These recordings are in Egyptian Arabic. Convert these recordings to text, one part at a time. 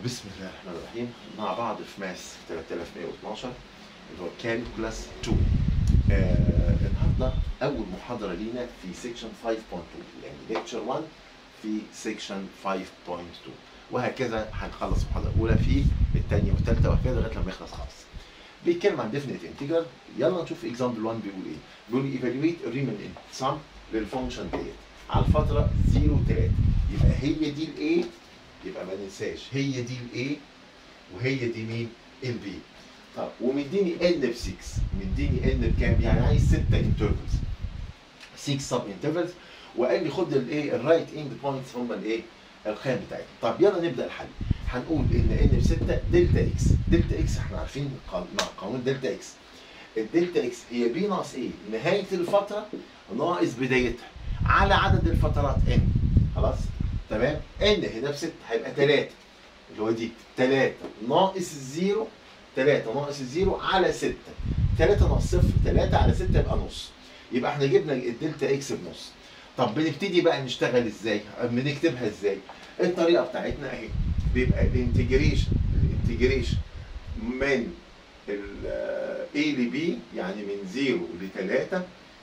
بسم الله الرحمن الرحيم مع بعض في ماس 3112 اللي هو كالكولاس 2 آه النهارده اول محاضره لينا في سيكشن 5.2 يعني ليكتشر 1 في سيكشن 5.2 وهكذا هنخلص المحاضره الاولى في الثانيه والثالثه وهكذا لغايه لما يخلص خالص بيتكلم عن ديفينيت انتجرال يلا نشوف اكزامبل 1 بيقول ايه بيقول ايفالويت الريمن سم للفانكشن ديت على الفتره 0 3 يبقى هي دي الايه يبقى ما ننساش هي دي الاي وهي دي مين البي طب ومديني ان ب 6 مديني ان بكام يعني عايز 6 انترفلز 6 سب انترفلز وقال لي خد الايه الرايت اند بوينتس هم الايه الخام بتاعتي طب يلا نبدا الحل هنقول ان ان ب 6 دلتا اكس دلتا اكس احنا عارفين مع قانون دلتا اكس الدلتا اكس هي بي ناقص ايه نهايه الفتره ناقص بدايتها على عدد الفترات ان خلاص تمام ان هنا ب 6 هيبقى 3 اللي هو دي 3 ناقص الزيرو 3 ناقص الزيرو على 6 3 ناقص 0 3 على 6 يبقى نص يبقى احنا جبنا الدلتا اكس بنص طب بنبتدي بقى نشتغل ازاي؟ بنكتبها ازاي؟ الطريقه بتاعتنا اهي بيبقى الانتجريشن الانتجريشن من ال A ل B يعني من 0 ل 3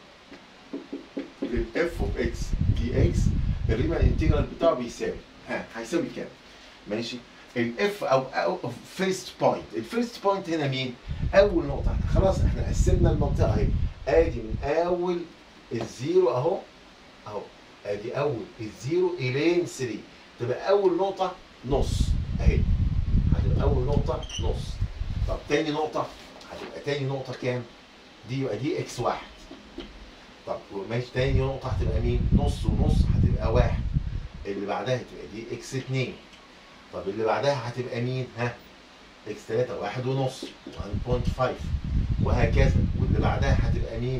للاف اوف اكس دي اكس الريمان انتجرال بتاعه بيساوي ها هيساوي كام؟ ماشي؟ الاف او او فيرست بوينت الفيرست بوينت هنا مين؟ اول نقطه خلاص احنا قسمنا المنطقه اهي ادي من اول الزيرو اهو اهو ادي اول الزيرو الين 3 تبقى اول نقطه نص اهي هتبقى اول نقطه نص طب تاني نقطه هتبقى تاني نقطه كام؟ دي يبقى دي اكس واحد طب ماشي تاني نقطة هتبقى مين؟ نص ونص هتبقى واحد. اللي بعدها هتبقى دي اكس اتنين. طب اللي بعدها هتبقى مين؟ ها؟ اكس تلاتة واحد ونص 1.5 وهكذا واللي بعدها هتبقى مين؟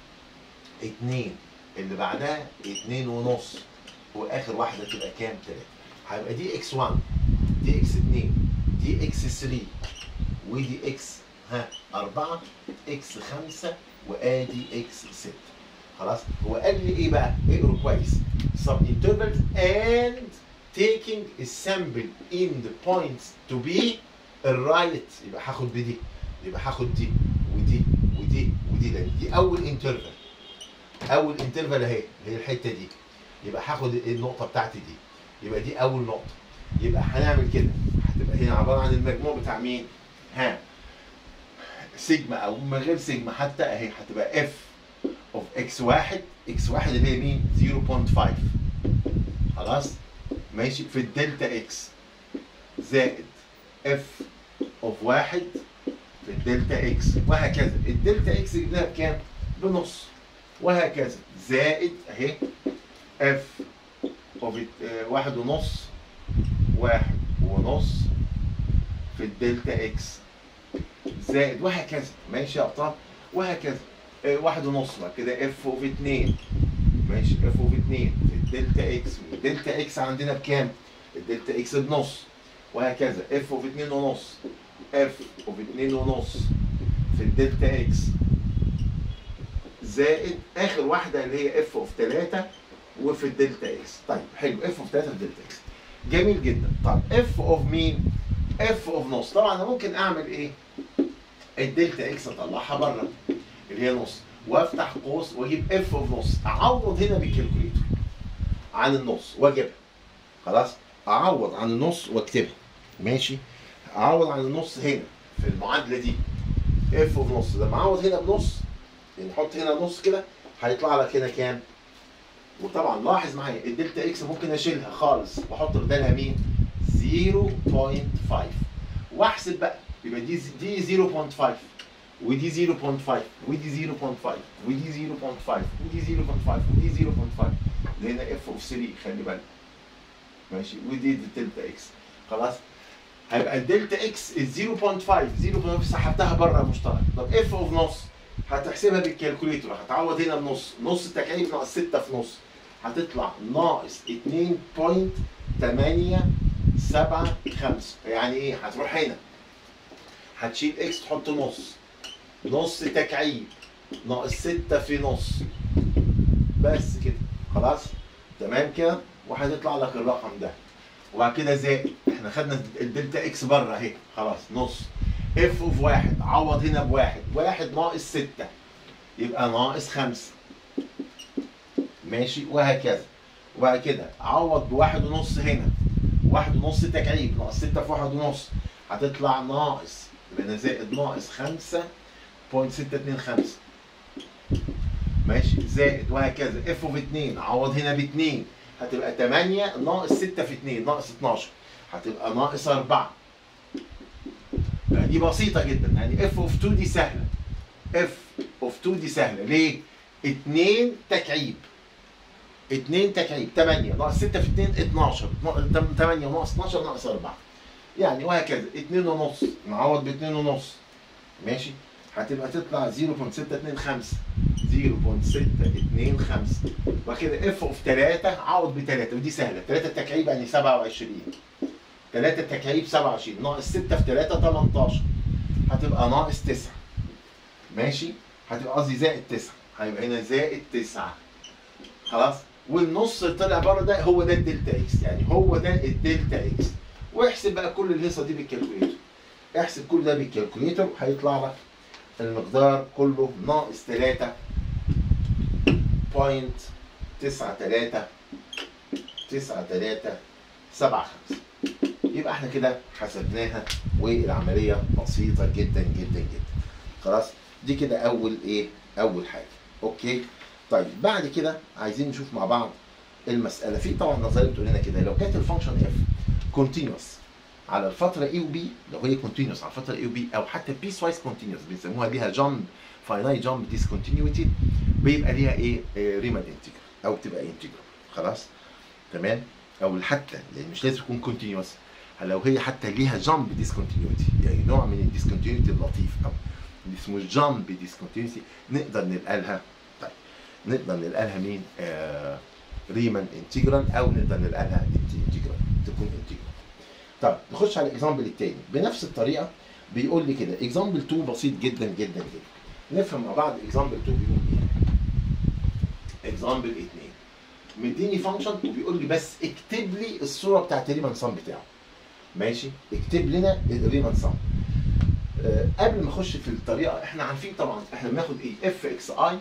اتنين. اللي بعدها اتنين ونص واخر واحدة تبقى كام؟ تلاتة. هيبقى دي اكس 1 دي اكس اتنين دي اكس 3 ودي اكس ها أربعة اكس خمسة وادي اكس 6 خلاص هو قال لي ايه بقى اقروا كويس sub intervals and taking a sample in the points to be الرايت يبقى هاخد بدي يبقى هاخد دي ودي ودي ودي لان دي اول انترفال اول انترفال اهي هي الحته دي يبقى هاخد النقطه بتاعتي دي يبقى دي اول نقطه يبقى هنعمل كده هتبقى هنا عباره عن المجموع بتاع مين ها سيجما او من غير سيجما حتى اهي هتبقى اف اوف اكس واحد اكس واحد اللي هي مين 0.5 خلاص ماشي في الدلتا اكس زائد اف اوف واحد في الدلتا اكس وهكذا الدلتا اكس جبناها بكام بنص وهكذا زائد اهي اف اوف واحد ونص واحد ونص في الدلتا اكس زائد وهكذا ماشي يا ابطال وهكذا اه واحد ونص بقى كده اف اوف 2 ماشي اف اوف 2 في الدلتا اكس والدلتا اكس عندنا بكام؟ الدلتا اكس بنص وهكذا اف اوف 2 ونص اف اوف 2 ونص في الدلتا اكس زائد اخر واحده اللي هي اف اوف 3 وفي الدلتا اكس طيب حلو اف اوف 3 في الدلتا اكس جميل جدا طب اف اوف مين؟ اف اوف نص طبعا انا ممكن اعمل ايه؟ الدلتا اكس اطلعها بره اللي هي نص وافتح قوس واجيب اف اوف نص اعوض هنا بالكالكوليتر عن النص واجيبها خلاص اعوض عن النص واكتبها ماشي اعوض عن النص هنا في المعادله دي اف اوف نص لما اعوض هنا بنص نحط هنا نص كده هيطلع لك هنا كام؟ وطبعا لاحظ معايا الدلتا اكس ممكن اشيلها خالص واحط بدالها مين؟ 0.5 واحسب بقى يبقى دي دي 0.5 ودي 0.5 ودي 0.5 ودي 0.5 ودي 0.5 ودي 0.5 هنا اف اوف 3 خلي بالك ماشي ودي الدلتا اكس خلاص هيبقى الدلتا اكس 0.5 0.5 سحبتها بره مشترك طب اف اوف نص هتحسبها بالكالكوليتر هتعوض هنا بنص نص التكعيب ناقص 6 في نص هتطلع ناقص 2.875 يعني ايه هتروح هنا هتشيل اكس تحط نص نص تكعيب ناقص 6 في نص بس كده خلاص تمام كده وهتطلع لك الرقم ده وبعد كده زائد احنا خدنا الدلتا اكس بره اهي خلاص نص اف اوف واحد عوض هنا بواحد واحد ناقص ستة يبقى ناقص خمسة ماشي وهكذا وبعد كده عوض بواحد ونص هنا واحد ونص تكعيب ناقص ستة في واحد ونص هتطلع ناقص يبقى هنا زائد ناقص خمسة بوينت ستة اتنين خمسة ماشي زائد وهكذا اف اوف اتنين عوض هنا باتنين هتبقى تمانية ناقص ستة في اتنين ناقص اتناشر هتبقى ناقص أربعة دي بسيطة جدا يعني اف اوف 2 دي سهلة اف اوف 2 دي سهلة ليه؟ 2 تكعيب 2 تكعيب 8 ناقص 6 في 2 12 8 ناقص 12 ناقص 4 يعني وهكذا 2 ونص نعوض ب 2 ونص ماشي هتبقى تطلع 0.625 0.625 وكده اف اوف 3 عوض ب 3 ودي سهله 3 تكعيب يعني 27 3 تكعيب 27 ناقص 6 في 3 18 هتبقى ناقص 9 ماشي هتبقى قصدي زائد 9 هيبقى هنا زائد 9 خلاص والنص اللي طلع بره ده هو ده الدلتا اكس يعني هو ده الدلتا اكس واحسب بقى كل الهيصه دي بالكالكوليتر احسب كل ده بالكالكوليتر هيطلع لك المقدار كله ناقص 3 بوينت 9 3 9 3 7 5 يبقى احنا كده حسبناها والعمليه بسيطه جدا جدا جدا خلاص دي كده اول ايه اول حاجه اوكي طيب بعد كده عايزين نشوف مع بعض المساله في طبعا نظريه بتقول لنا كده لو كانت الفانكشن اف كونتينوس على الفتره اي وبي لو هي كونتينوس على الفتره اي وبي او حتى بيس وايز كونتينوس بيسموها ليها جامب فاينايت جامب ديسكونتينيوتي بيبقى ليها ايه ريمان انتجر او بتبقى انتجر خلاص تمام او حتى لان مش لازم تكون كونتينوس لو هي حتى ليها جامب ديسكونتينيوتي يعني نوع من الديسكونتينيوتي اللطيف او اسمه جامب ديسكونتينيوتي نقدر نلقالها طيب نقدر نلقالها مين؟ آه ريمان انتجرال او نقدر نلقالها انتجرال تكون انتجرال طب نخش على الاكزامبل الثاني بنفس الطريقه بيقول لي كده اكزامبل 2 بسيط جدا جدا جدا نفهم مع بعض اكزامبل 2 بيقول ايه اكزامبل 2 مديني فانكشن وبيقول لي بس اكتب لي الصوره بتاعت الريمان سام بتاعه ماشي اكتب لنا الريمان سام أه قبل ما اخش في الطريقه احنا عارفين طبعا احنا بناخد ايه اف اكس اي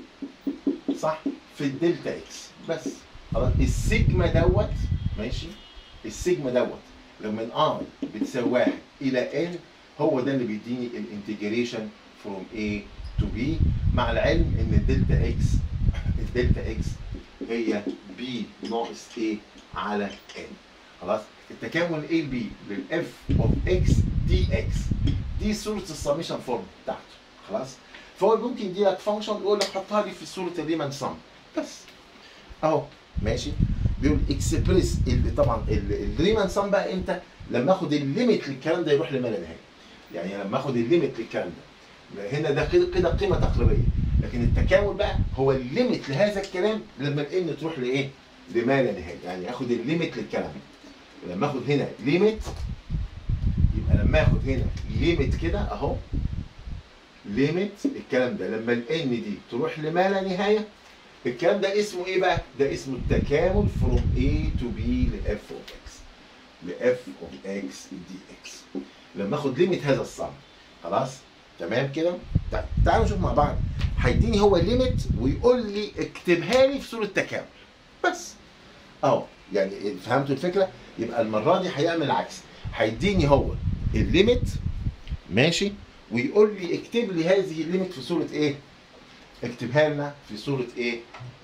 صح في الدلتا اكس بس خلاص السيجما دوت ماشي السيجما دوت لما اي بتساوي 1 الى ان هو ده اللي بيديني الانتجريشن فروم A to B مع العلم ان الدلتا اكس الدلتا اكس هي B ناقص A على N خلاص التكامل A ل B للاف اوف اكس دي اكس دي صوره السميشن فورم بتاعته خلاص فهو ممكن يدي لك فانكشن يقول لك حطها لي في صوره الريمان سم بس اهو ماشي بيقول اكسبريس طبعا الريمان سم بقى امتى؟ لما اخد الليميت للكلام ده يروح لما لا نهايه يعني لما اخد الليميت للكلام ده هنا ده كده كده قيمه تقريبيه لكن التكامل بقى هو الليميت لهذا الكلام لما الان تروح لايه؟ لما لا نهايه يعني اخد الليميت للكلام لما اخد هنا ليميت يبقى لما اخد هنا ليميت كده اهو ليميت الكلام ده لما الان دي تروح لما لا نهايه الكلام ده اسمه ايه بقى؟ ده اسمه التكامل فروم A to B لاف اوف اكس لاف اوف اكس دي اكس لما اخد ليميت هذا الصم خلاص تمام كده طيب تعالوا نشوف مع بعض هيديني هو ليميت ويقول لي اكتبها لي في صوره تكامل بس اهو يعني فهمتوا الفكره يبقى المره دي هيعمل عكس هيديني هو الليميت ماشي ويقول لي اكتب لي هذه الليميت في صوره ايه اكتبها لنا في صوره ايه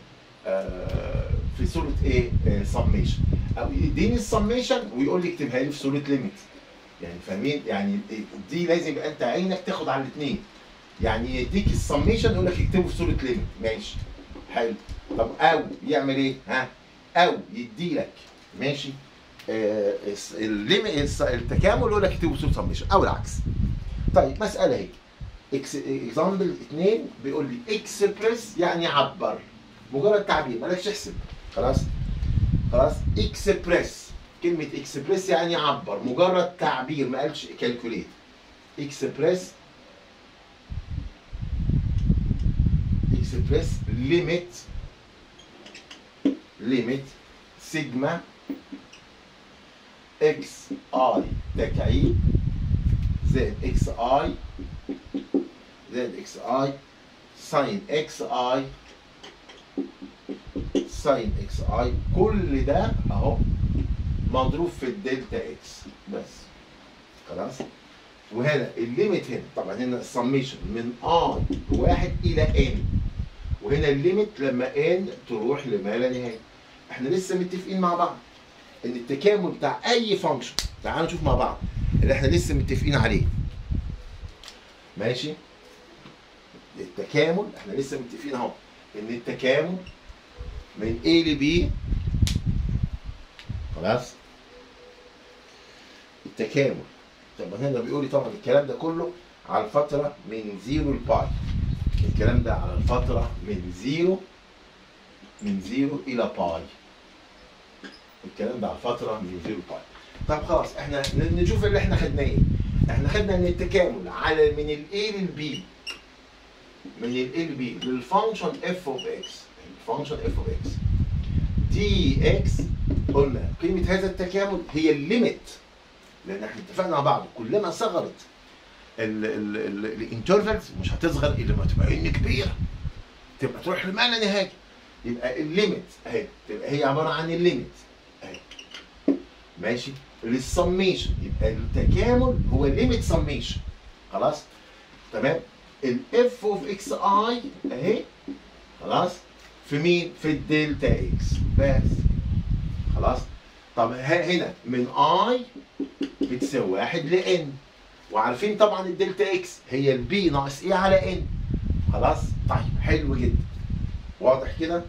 آه في صوره ايه سميشن او يديني السميشن ويقول لي اكتبها لي في صوره ليميت يعني فاهمين يعني دي لازم يبقى انت عينك تاخد على الاثنين يعني يديك السميشن يقول لك اكتبه في صوره ليميت ماشي حلو طب او يعمل ايه ها او يدي لك ماشي آه الليميت التكامل يقول لك اكتبه في صوره سميشن او العكس طيب مساله هيك اكزامبل 2 بيقول لي اكسبريس يعني عبر مجرد تعبير مالكش احسب خلاص خلاص اكسبريس كلمة اكسبريس يعني عبر مجرد تعبير ما قالش كالكوليت اكسبريس اكسبريس ليميت ليميت سيجما اكس اي تكعيب زائد اكس اي زائد اكس اي ساين اكس اي ساين اكس اي كل ده اهو مضروب في الدلتا اكس بس خلاص وهنا الليميت هنا طبعا هنا السميشن من اي واحد الى ان وهنا الليميت لما ان تروح لما لا نهايه احنا لسه متفقين مع بعض ان التكامل بتاع اي فانكشن تعالوا نشوف مع بعض اللي احنا لسه متفقين عليه ماشي التكامل احنا لسه متفقين اهو ان التكامل من A ل B خلاص التكامل طب هنا بيقول لي طبعا الكلام ده كله على الفترة من زيرو لباي الكلام ده على الفترة من زيرو من زيرو إلى باي الكلام ده على الفترة من زيرو لباي طب خلاص احنا ن- نشوف اللي احنا خدناه ايه احنا خدنا ان التكامل على من ال A لل B من ال A لل B للفانكشن f of x الفانكشن f of x دي اكس قلنا قيمة هذا التكامل هي الليميت لان احنا اتفقنا مع بعض كلما صغرت الانترفلز مش هتصغر الا لما تبقى ان كبيره تبقى تروح لمعنى نهائي يبقى الليميت اهي تبقى هي عباره عن الليميت اهي ماشي للسميشن يبقى التكامل هو ليميت سميشن خلاص تمام الاف اوف اكس اي اهي خلاص في مين في الدلتا اكس بس خلاص طب ه- هنا من اي بتساوي واحد لان وعارفين طبعا الدلتا اكس هي البي ناقص ايه على ان خلاص طيب حلو جدا واضح كده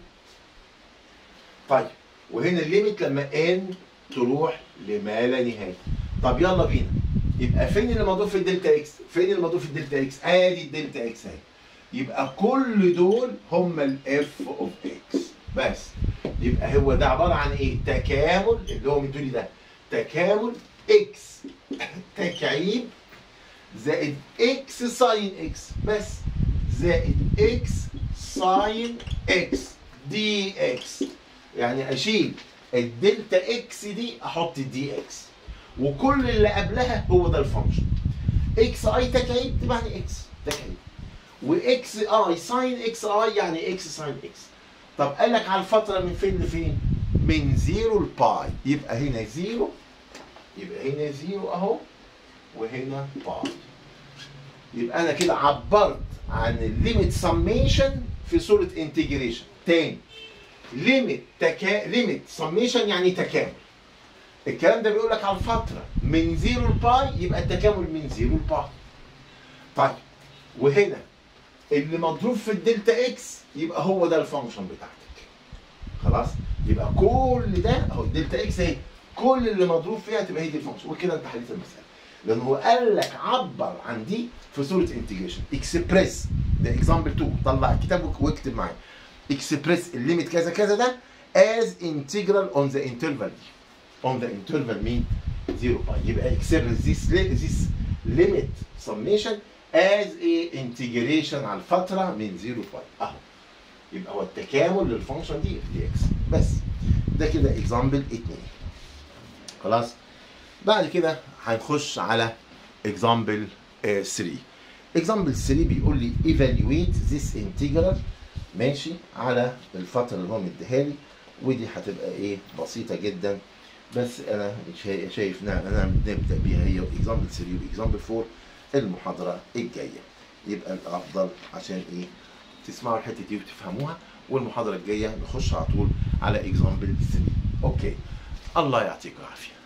طيب وهنا الليميت لما ان تروح لما لا نهايه طب يلا بينا يبقى فين اللي موجود في الدلتا اكس فين اللي موجود في الدلتا اكس ادي الدلتا اكس اهي يبقى كل دول هم الاف اوف اكس بس يبقى هو ده عباره عن ايه تكامل اللي هو مدولي ده تكامل اكس تكعيب زائد اكس ساين اكس بس زائد اكس ساين اكس دي اكس يعني اشيل الدلتا اكس دي احط الدي اكس وكل اللي قبلها هو ده الفانكشن اكس اي تكعيب تبقى يعني اكس تكعيب واكس اي ساين اكس اي يعني اكس ساين اكس طب قال لك على الفتره من فين لفين من زيرو لباي يبقى هنا زيرو يبقى هنا زيرو اهو وهنا باي يبقى انا كده عبرت عن الليميت سميشن في صوره انتجريشن تاني ليميت تكا ليميت سميشن يعني تكامل الكلام ده بيقول لك على الفتره من زيرو لباي يبقى التكامل من زيرو لباي طيب وهنا اللي مضروب في الدلتا اكس يبقى هو ده الفانكشن بتاعتك خلاص يبقى كل ده اهو الدلتا اكس اهي كل اللي مضروب فيها تبقى هي دي الفانكشن وكده انت حليت المساله لان هو قال لك عبر عن دي في صوره انتجريشن اكسبريس ده اكزامبل 2 طلع الكتاب واكتب معايا اكسبريس الليميت كذا كذا ده as integral on the interval دي on the interval مين 0 باي يبقى اكسبريس this li- this limit summation as a integration على الفتره من 0 باي اهو يبقى هو التكامل للفانكشن دي دي اكس بس ده كده اكزامبل 2 خلاص بعد كده هنخش على اكزامبل 3 اكزامبل 3 بيقول لي evaluate this integral ماشي على الفتره اللي هو مديها لي ودي هتبقى ايه بسيطه جدا بس انا شا- شايف ان انا نبدا بيها هي اكزامبل 3 واكزامبل 4 المحاضره الجايه يبقى الافضل عشان ايه تسمعوا الحته دي وتفهموها والمحاضره الجايه نخش على طول على اكزامبل 3 اوكي الله يعطيكم العافيه